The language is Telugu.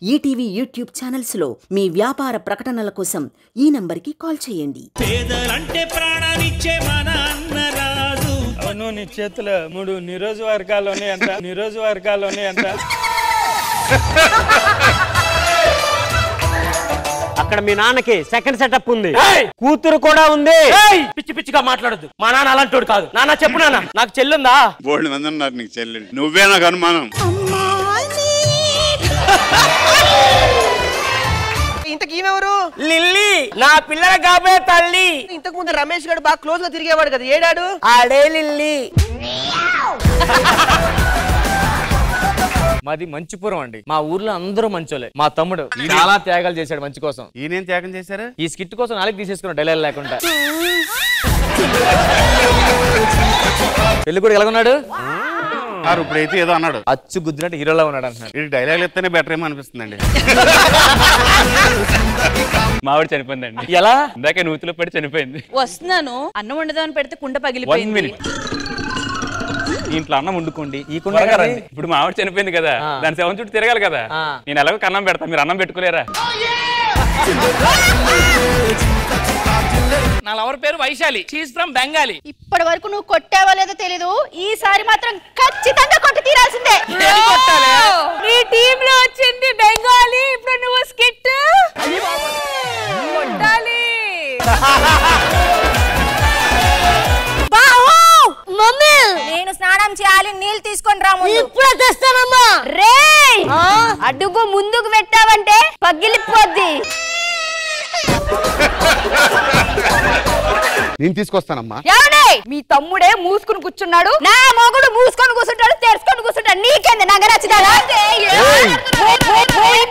ఈటీవీ యూట్యూబ్ ఛానల్స్ లో మీ వ్యాపార ప్రకటనల కోసం ఈ నంబర్కి కాల్ చేయండి పేదలంటే ప్రాణానిచ్చే మన అన్నరాజు అవును నీ చేతిలో మూడు నిరోజకవర్గాల్లోనే ఎంత నిరోజకవర్గాల్లోనే ఎంత అక్కడ మీ నాన్నకి సెకండ్ సెటప్ ఉంది కూతురు కూడా ఉంది పిచ్చి పిచ్చిగా మాట్లాడద్దు మా నాన్న అలాంటోడు కాదు నాన్న చెప్పు నాన్న నాకు చెల్లుందా బోల్డ్ మంది ఉన్నారు నీకు చెల్లెలు నువ్వే నాకు అనుమానం ఇంతకు ఈమెవరు లిల్లీ నా పిల్లల కాబోయే తల్లి ఇంతకు ముందు రమేష్ గారు బాగా క్లోజ్ గా తిరిగేవాడు కదా ఏడాడు ఆడే లిల్లీ మాది మంచిపురం అండి మా ఊర్లో అందరూ మంచోలే మా తమ్ముడు చాలా త్యాగాలు చేశాడు మంచి కోసం ఈయనేం త్యాగం చేశారు ఈ స్కిట్ కోసం నాలుగు తీసేసుకున్నాడు డైలాగ్ లేకుండా పెళ్లి కూడా ఎలాగున్నాడు సార్ ఇప్పుడైతే ఏదో అన్నాడు అచ్చు గుద్దినట్టు హీరోలా ఉన్నాడు అంటున్నాడు వీడికి డైలాగులు ఇస్తేనే బెటర్ ఏమో అనిపిస్తుందండి మావిడ చనిపోయిందండి ఎలా ఇందాక నూతిలో పడి చనిపోయింది వస్తున్నాను అన్నం వండుదామని పెడితే కుండ వన్ పగిలిపోయింది మినిట్ ఇంట్లో అన్నం వండుకోండి ఈ కుండ త్వరగా కదా? రండి. ఇప్పుడు మా ఆవిడ చనిపోయింది కదా ఆ. దాని సెవెన్ చుట్టూ తిరగాలి కదా ఆ. నేను ఎలాగో కన్నం పెడతా మీరు అన్నం పెట్టుకోలేరా నా లవర్ పేరు వైశాలి షీస్ ఫ్రమ్ బెంగాలీ ఇప్పటి వరకు నువ్వు కొట్టావో లేదో తెలీదు ఈసారి మాత్రం ఖచ్చితంగా కొట్టి తీరాల్సిందే ఏది కొట్టాలి? నీ టీమ్ లో వచ్చింది బెంగాలీ ఇప్పుడు నువ్వు స్కిట్ కొట్టాలి మమ్మీ నేను స్నానం చేయాలి నీళ్ళు తీసుకొని రా ఇప్పుడు తెస్తానమ్మా రే అడుగు ముందుకు పెట్టావంటే పగిలిపోద్ది నేను తీసుకొస్తానమ్మా ఏమండి మీ తమ్ముడే మూసుకుని కూర్చున్నాడు నా మొగుడు మూసుకొని కూర్చుంటాడు తెరుచుకొని కూర్చుంటాడు నీకేంది నగరచ్చిదాడా